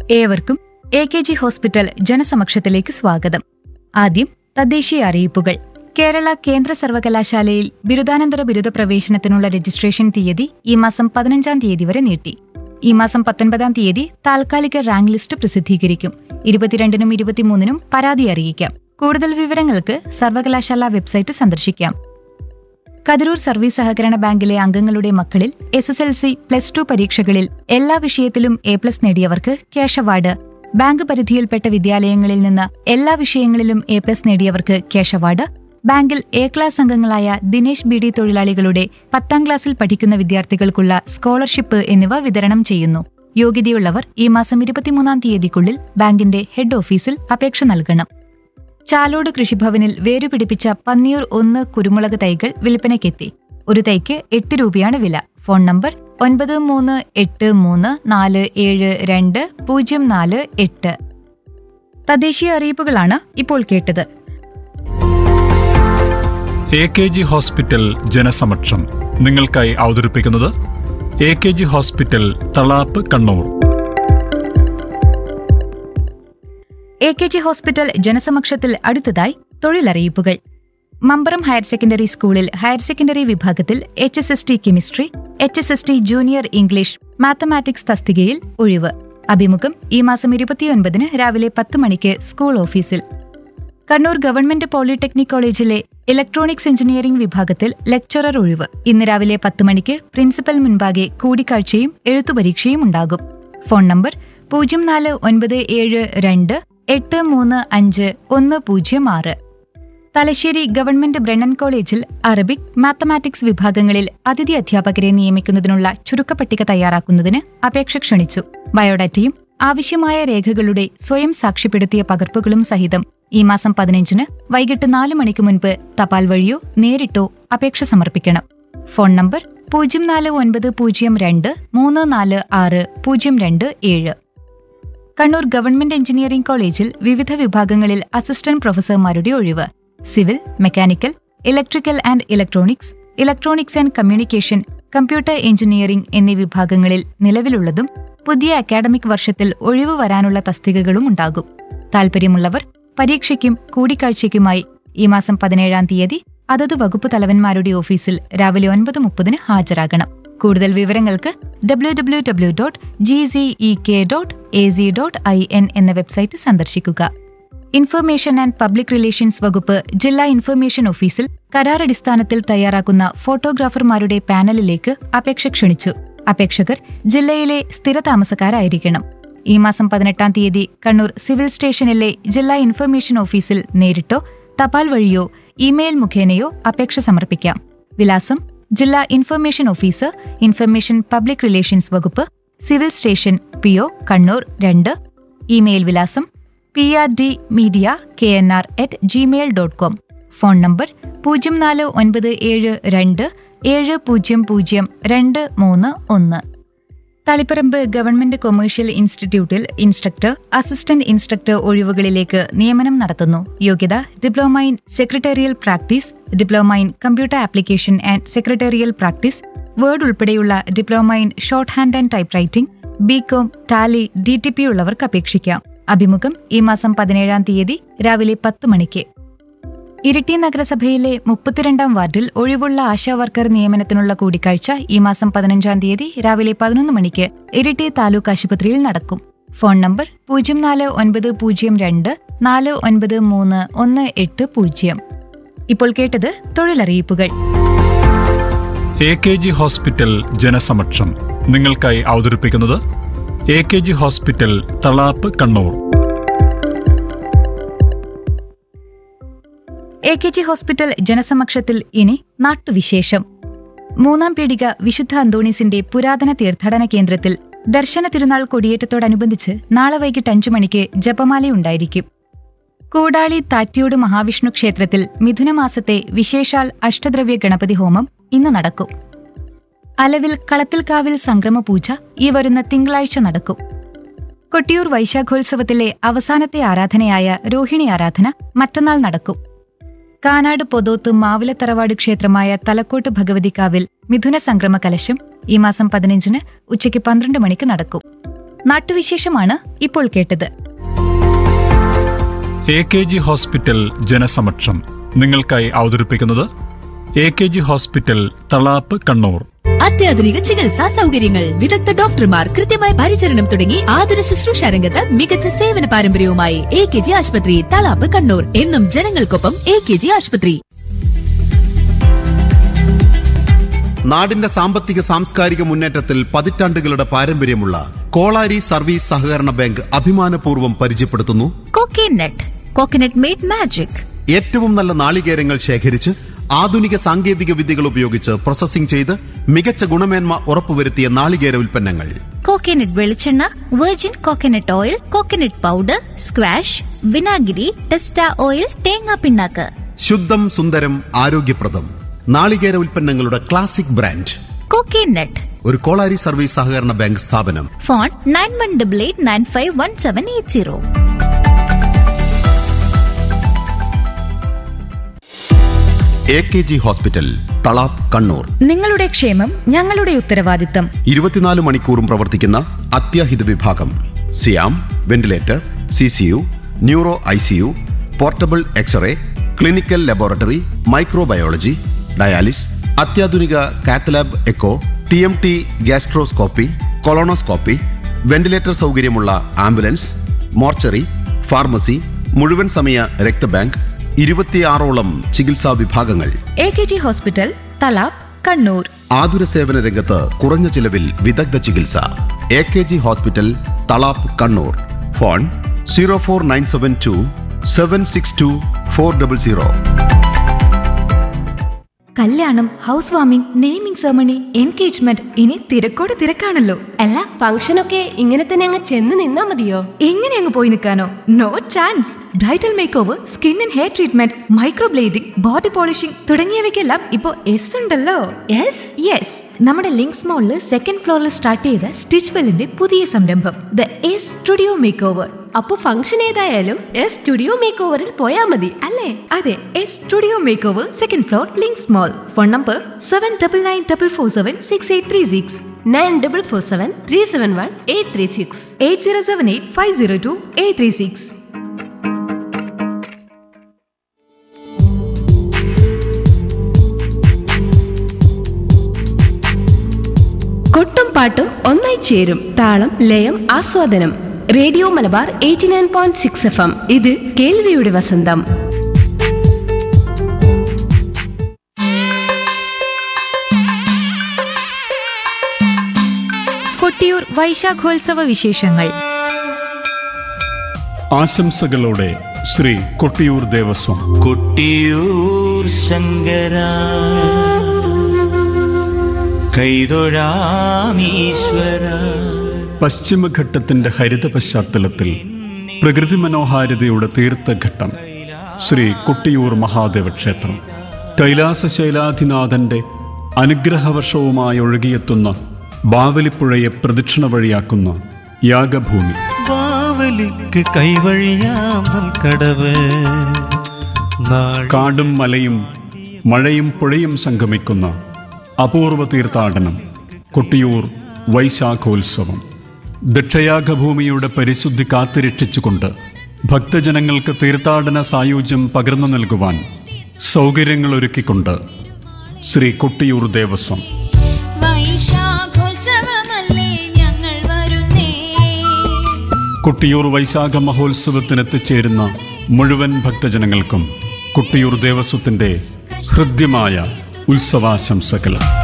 ഏവർക്കും A K G hospital ജനസമക്ഷത്തിലേക്ക് സ്വാഗതം ആദ്യം തദ്ദേശീയ അറിയിപ്പുകൾ കേരള കേന്ദ്ര സർവകലാശാലയിൽ ബിരുദാനന്തര ബിരുദ പ്രവേശനത്തിനുള്ള രജിസ്ട്രേഷൻ തീയതി ഈ മാസം പതിനഞ്ചാം തീയതി വരെ നീട്ടി ഈ മാസം പത്തൊൻപതാം തീയതി താൽക്കാലിക റാങ്ക് ലിസ്റ്റ് പ്രസിദ്ധീകരിക്കും ഇരുപത്തിരണ്ടിനും ഇരുപത്തിമൂന്നിനും പരാതി അറിയിക്കാം കൂടുതൽ വിവരങ്ങൾക്ക് സർവകലാശാല വെബ്സൈറ്റ് സന്ദർശിക്കാം കതിരൂർ സർവീസ് സഹകരണ ബാങ്കിലെ അംഗങ്ങളുടെ മക്കളിൽ S S L C plus two പരീക്ഷകളിൽ എല്ലാ വിഷയത്തിലും എ പ്ലസ് നേടിയവർക്ക് ക്യാഷ് അവാർഡ് ബാങ്ക് പരിധിയിൽപ്പെട്ട വിദ്യാലയങ്ങളിൽ നിന്ന് എല്ലാ വിഷയങ്ങളിലും എ പ്ലസ് നേടിയവർക്ക് ക്യാഷ് അവാർഡ് ബാങ്കിൽ എ ക്ലാസ് അംഗങ്ങളായ ദിനേശ് ബി ഡി തൊഴിലാളികളുടെ പത്താം ക്ലാസ്സിൽ പഠിക്കുന്ന വിദ്യാർത്ഥികൾക്കുള്ള സ്കോളർഷിപ്പ് എന്നിവ വിതരണം ചെയ്യുന്നു യോഗ്യതയുള്ളവർ ഈ മാസം ഇരുപത്തിമൂന്നാം തീയതിക്കുള്ളിൽ ബാങ്കിന്റെ ഹെഡ് ഓഫീസിൽ അപേക്ഷ നൽകണം ചാലോട് കൃഷിഭവനിൽ വേരുപിടിപ്പിച്ച പന്നിയൂർ ഒന്ന് കുരുമുളക് തൈകൾ വിൽപ്പനയ്ക്കെത്തി ഒരു തൈക്ക് എട്ട് രൂപയാണ് വില ഫോൺ നമ്പർ ഒൻപത് മൂന്ന് എട്ട് മൂന്ന് നാല് ഏഴ് രണ്ട് പൂജ്യം നാല് എട്ട് തദ്ദേശീയ അറിയിപ്പുകളാണ് ഇപ്പോൾ കേട്ടത് എ കെ ജി ഹോസ്പിറ്റൽ ജനസമക്ഷം നിങ്ങൾക്കായി അവതരിപ്പിക്കുന്നത് A K G hospital Thalap Kannur A K G hospital ജനസമക്ഷത്തിൽ അടുത്തതായി തൊഴിലറിയിപ്പുകൾ മമ്പറം ഹയർ സെക്കൻഡറി സ്കൂളിൽ ഹയർ സെക്കൻഡറി വിഭാഗത്തിൽ H S S T chemistry H S S T junior English mathematics തസ്തികയിൽ ഒഴിവ് അഭിമുഖം ഈ മാസം ഇരുപത്തിയൊൻപതിന് രാവിലെ പത്ത് മണിക്ക് സ്കൂൾ ഓഫീസിൽ കണ്ണൂർ ഗവൺമെന്റ് പോളിടെക്നിക് കോളേജിലെ ഇലക്ട്രോണിക്സ് എഞ്ചിനീയറിംഗ് വിഭാഗത്തിൽ ലെക്ചറർ ഒഴിവ് ഇന്ന് രാവിലെ പത്ത് മണിക്ക് പ്രിൻസിപ്പൽ മുൻപാകെ കൂടിക്കാഴ്ചയും എഴുത്തുപരീക്ഷയും ഉണ്ടാകും ഫോൺ നമ്പർ പൂജ്യം നാല് ഒൻപത് ഏഴ് രണ്ട് എട്ട് മൂന്ന് അഞ്ച് ഒന്ന് പൂജ്യം ആറ് തലശ്ശേരി ഗവൺമെന്റ് ബ്രണ്ണൻ കോളേജിൽ അറബിക് മാത്തമാറ്റിക്സ് വിഭാഗങ്ങളിൽ അതിഥി അധ്യാപകരെ നിയമിക്കുന്നതിനുള്ള ചുരുക്കപ്പട്ടിക തയ്യാറാക്കുന്നതിന് അപേക്ഷ ക്ഷണിച്ചു ബയോഡാറ്റയും ആവശ്യമായ രേഖകളുടെ സ്വയം സാക്ഷ്യപ്പെടുത്തിയ പകർപ്പുകളും സഹിതം ഈ മാസം പതിനഞ്ചിന് വൈകിട്ട് നാല് മണിക്ക് മുൻപ് തപാൽ വഴിയോ നേരിട്ടോ അപേക്ഷ സമർപ്പിക്കണം ഫോൺ നമ്പർ പൂജ്യം നാല് ഒൻപത് പൂജ്യം രണ്ട് മൂന്ന് നാല് ആറ് പൂജ്യം രണ്ട് ഏഴ് കണ്ണൂർ ഗവൺമെന്റ് എഞ്ചിനീയറിംഗ് കോളേജിൽ വിവിധ വിഭാഗങ്ങളിൽ അസിസ്റ്റന്റ് പ്രൊഫസർമാരുടെ ഒഴിവ് civil mechanical electrical and electronics electronics and communication computer engineering എന്നീ വിഭാഗങ്ങളിൽ നിലവിലുള്ളതും പുതിയ അക്കാഡമിക് വർഷത്തിൽ ഒഴിവ് വരാനുള്ള തസ്തികകളും ഉണ്ടാകും താൽപ്പര്യമുള്ളവർ പരീക്ഷയ്ക്കും കൂടിക്കാഴ്ചയ്ക്കുമായി ഈ മാസം പതിനേഴാം തീയതി അതത് വകുപ്പ് തലവന്മാരുടെ ഓഫീസിൽ രാവിലെ ഒൻപത് മുപ്പതിന് ഹാജരാകണം കൂടുതൽ വിവരങ്ങൾക്ക് W W W dot G C E K dot A C dot I N എന്ന വെബ്സൈറ്റ് സന്ദർശിക്കുക ഇൻഫർമേഷൻ ആൻഡ് പബ്ലിക് റിലേഷൻസ് വകുപ്പ് ജില്ലാ ഇൻഫർമേഷൻ ഓഫീസിൽ കരാറടിസ്ഥാനത്തിൽ തയ്യാറാക്കുന്ന ഫോട്ടോഗ്രാഫർമാരുടെ പാനലിലേക്ക് അപേക്ഷ ക്ഷണിച്ചു അപേക്ഷകർ ജില്ലയിലെ സ്ഥിരതാമസക്കാരായിരിക്കണം ഈ മാസം പതിനെട്ടാം തീയതി കണ്ണൂർ സിവിൽ സ്റ്റേഷനിലെ ജില്ലാ ഇൻഫർമേഷൻ ഓഫീസിൽ നേരിട്ടോ തപാൽ വഴിയോ ഇമെയിൽ മുഖേനയോ അപേക്ഷ സമർപ്പിക്കാം വിലാസം ജില്ലാ information officer information public relations വകുപ്പ് civil station P O Kannur രണ്ട് ഇമെയിൽ വിലാസം P R D media K N R at Gmail dot com phone number പൂജ്യം നാല് ഒൻപത് ഏഴ് രണ്ട് ഏഴ് പൂജ്യം പൂജ്യം രണ്ട് മൂന്ന് ഒന്ന് തളിപ്പറമ്പ് ഗവൺമെന്റ് കൊമേഴ്ഷ്യൽ ഇൻസ്റ്റിറ്റ്യൂട്ടിൽ ഇൻസ്ട്രക്ടർ അസിസ്റ്റന്റ് ഇൻസ്ട്രക്ടർ ഒഴിവുകളിലേക്ക് നിയമനം നടത്തുന്നു യോഗ്യത diploma in secretarial practice diploma in computer application and secretarial practice word ഉൾപ്പെടെയുള്ള diploma in shorthand and typewriting B Com Tally D T P ഉള്ളവർക്ക് അപേക്ഷിക്കാം അഭിമുഖം ഈ മാസം പതിനേഴാം തീയതി രാവിലെ പത്ത് മണിക്ക് ഇരിട്ടി നഗരസഭയിലെ മുപ്പത്തിരണ്ടാം വാർഡിൽ ഒഴിവുള്ള ആശാവർക്കർ നിയമനത്തിനുള്ള കൂടിക്കാഴ്ച ഈ മാസം പതിനഞ്ചാം തീയതി രാവിലെ പതിനൊന്ന് മണിക്ക് ഇരിട്ടി താലൂക്ക് ആശുപത്രിയിൽ നടക്കും ഫോൺ നമ്പർ പൂജ്യം നാല് ഒൻപത് പൂജ്യം രണ്ട് നാല് ഒൻപത് മൂന്ന് ഒന്ന് എട്ട് പൂജ്യം ഇപ്പോൾ കേട്ടത് തൊഴിലറിയിപ്പുകൾ എ കെ ജി ഹോസ്പിറ്റൽ ജനസമക്ഷം നിങ്ങൾക്കായി അവതരിപ്പിക്കുന്നത് A K G hospital Thalap Kannur A K G hospital ജനസമക്ഷത്തിൽ ഇനി നാട്ടുവിശേഷം മൂന്നാം പീടിക വിശുദ്ധ അന്തോണീസിന്റെ പുരാതന തീർത്ഥാടന കേന്ദ്രത്തിൽ ദർശന തിരുനാൾ കൊടിയേറ്റത്തോടനുബന്ധിച്ച് നാളെ വൈകിട്ട് അഞ്ചു മണിക്ക് ജപമാലയുണ്ടായിരിക്കും കൂടാളി താറ്റിയോട് മഹാവിഷ്ണു ക്ഷേത്രത്തിൽ മിഥുനമാസത്തെ വിശേഷാൽ അഷ്ടദ്രവ്യ ഗണപതി ഹോമം ഇന്ന് നടക്കും അലവിൽ കളത്തിൽക്കാവിൽ സംക്രമ പൂജ ഈ വരുന്ന തിങ്കളാഴ്ച നടക്കും കൊട്ടിയൂർ വൈശാഖോത്സവത്തിലെ അവസാനത്തെ ആരാധനയായ രോഹിണി ആരാധന മറ്റന്നാൾ നടക്കും കാനാട് പൊതോത്ത് മാവിലത്തറവാട് ക്ഷേത്രമായ തലക്കോട്ട് ഭഗവതിക്കാവിൽ മിഥുന സംക്രമ കലശം ഈ മാസം പതിനഞ്ചിന് ഉച്ചയ്ക്ക് പന്ത്രണ്ട് മണിക്ക് നടക്കും നാട്ടുവിശേഷമാണ് ഇപ്പോൾ കേട്ടത് എ കെ ജി ഹോസ്പിറ്റൽ ജനസമക്ഷം നിങ്ങൾക്കായി അവതരിപ്പിക്കുന്നത് A K G hospital Thalap Kannur അത്യാധുനിക ചികിത്സാ സൗകര്യങ്ങൾ വിദഗ്ധ ഡോക്ടർമാർ കൃത്യമായ പരിചരണം തുടങ്ങി ആതുര ശുശ്രൂഷ രംഗത്ത് മികച്ച സേവന പാരമ്പര്യവുമായി എ കെ ജി ആശുപത്രി തളാപ്പ് കണ്ണൂർ എന്നും ജനങ്ങൾക്കൊപ്പം എ കെ ജി ആശുപത്രി നാടിന്റെ സാമ്പത്തിക സാംസ്കാരിക മുന്നേറ്റത്തിൽ പതിറ്റാണ്ടുകളുടെ പാരമ്പര്യമുള്ള കോളാരി സർവീസ് സഹകരണ ബാങ്ക് അഭിമാനപൂർവ്വം പരിചയപ്പെടുത്തുന്നു കോക്കേനട്ട് കോക്കനട്ട് മെയ്ഡ് മാജിക് ഏറ്റവും നല്ല നാളികേരങ്ങൾ ശേഖരിച്ച് ആധുനിക സാങ്കേതിക വിദ്യകൾ ഉപയോഗിച്ച് പ്രോസസ്സിംഗ് ചെയ്ത് മികച്ച ഗുണമേന്മ ഉറപ്പുവരുത്തിയ നാളികേര ഉൽപ്പന്നങ്ങൾ കോക്കനട്ട് വെളിച്ചെണ്ണ virgin coconut oil coconut powder squash വിനാഗിരി ടെസ്റ്റ ഓയിൽ തേങ്ങാ പിണ്ണാക്ക് ശുദ്ധം സുന്ദരം ആരോഗ്യപ്രദം നാളികേര ഉൽപ്പന്നങ്ങളുടെ ക്ലാസിക് ബ്രാൻഡ് കോക്കനട്ട് ഒരു കോളാരി സർവീസ് സഹകരണ ബാങ്ക് സ്ഥാപനം phone nine one double eight nine five one seven eight zero A K G hospital Thalap Kannur നിങ്ങളുടെ ക്ഷേമം ഞങ്ങളുടെ ഉത്തരവാദിത്തം ഇരുപത്തിനാല് മണിക്കൂറും പ്രവർത്തിക്കുന്ന അത്യാഹിത വിഭാഗം സിയാം ventilator C C U neuro I C U portable X-ray clinical laboratory microbiology dialysis അത്യാധുനിക cath lab echo T M T gastroscopy colonoscopy ventilator സൗകര്യമുള്ള ആംബുലൻസ് മോർച്ചറി ഫാർമസി മുഴുവൻ സമയ രക്തബാങ്ക് ഇരുപത്തിയാറോളം ചികിത്സാ വിഭാഗങ്ങൾ A K G hospital Thalap Kannur ആതുര സേവന രംഗത്ത് കുറഞ്ഞ ചിലവിൽ വിദഗ്ധ ചികിത്സ A K G hospital Thalap Kannur phone zero four nine seven two seven six two four double zero കല്യാണം house warming naming ceremony engagement ഇനി തിരക്കോട് തിരക്കാണല്ലോ അല്ല ഫംഗ്ഷനൊക്കെ ഇങ്ങനെ തന്നെ അങ്ങ് ചെന്ന് നിന്നാ മതിയോ എങ്ങനെ അങ്ങ് പോയി നിൽക്കാനോ no chance bridal make over skin and hair treatment microblading body polishing തുടങ്ങിയവയ്ക്കെല്ലാം ഇപ്പോൾ എസ് ഉണ്ടല്ലോ യെസ് യെസ് നമ്മുടെ ലിങ്ക്സ് മോളിൽ സെക്കൻഡ് ഫ്ലോറിൽ സ്റ്റാർട്ട് ചെയ്ത സ്റ്റിച്ച് വെല്ലിന്റെ പുതിയ സംരംഭം the S studio make over അപ്പൊ ഫംഗ്ഷൻ ഏതായാലും എസ് സ്റ്റുഡിയോ മേക്ക് ഓവറിൽ പോയാ മതി അല്ലേ അതെ S studio make over second floor Links mall phone number seven double nine double four seven six eight three six nine double four seven three seven one eight three six eight zero seven eight five zero two eight three six കൊട്ടും പാട്ടും ഒന്നായി ചേരും താളം ലയം ആസ്വാദനം radio Malabar eighty nine point six F M ഇത് കേൾവിയുടെ വസന്തം കൊട്ടിയൂർ വൈശാഖോത്സവ വിശേഷങ്ങൾ ആശംസകളോടെ ശ്രീ കൊട്ടിയൂർ ദേവസ്വം കൊട്ടിയൂർ ശങ്കര കൈതൊഴാമീശ്വര പശ്ചിമഘട്ടത്തിന്റെ ഹരിത പശ്ചാത്തലത്തിൽ പ്രകൃതി മനോഹാരിതയുടെ തീർത്ഥഘട്ടം ശ്രീ കൊട്ടിയൂർ മഹാദേവ ക്ഷേത്രം കൈലാസശൈലാധിനാഥന്റെ അനുഗ്രഹവർഷവുമായി ഒഴുകിയെത്തുന്ന ബാവലിപ്പുഴയെ പ്രദക്ഷിണ വഴിയാക്കുന്ന യാഗഭൂമി ബാവലിക്ക് കൈവഴിയാം കടവ് നാൾ കാടും മലയും മഴയും പുഴയും സംഗമിക്കുന്ന അപൂർവ തീർത്ഥാടനം കൊട്ടിയൂർ വൈശാഖോത്സവം ദക്ഷയാഗഭൂമിയുടെ പരിശുദ്ധി കാത്തുരക്ഷിച്ചുകൊണ്ട് ഭക്തജനങ്ങൾക്ക് തീർത്ഥാടന സായുജ്യം പകർന്നു നൽകുവാൻ സൗകര്യങ്ങളൊരുക്കിക്കൊണ്ട് ശ്രീ കൊട്ടിയൂർ ദേവസ്വം വൈശാഖോത്സവമല്ലേ ഞങ്ങൾ വരുന്നേ കൊട്ടിയൂർ വൈശാഖ മഹോത്സവത്തിന് എത്തിച്ചേരുന്ന മുഴുവൻ ഭക്തജനങ്ങൾക്കും കൊട്ടിയൂർ ദേവസ്വത്തിൻ്റെ ഹൃദ്യമായ ഉത്സവാശംസകൾ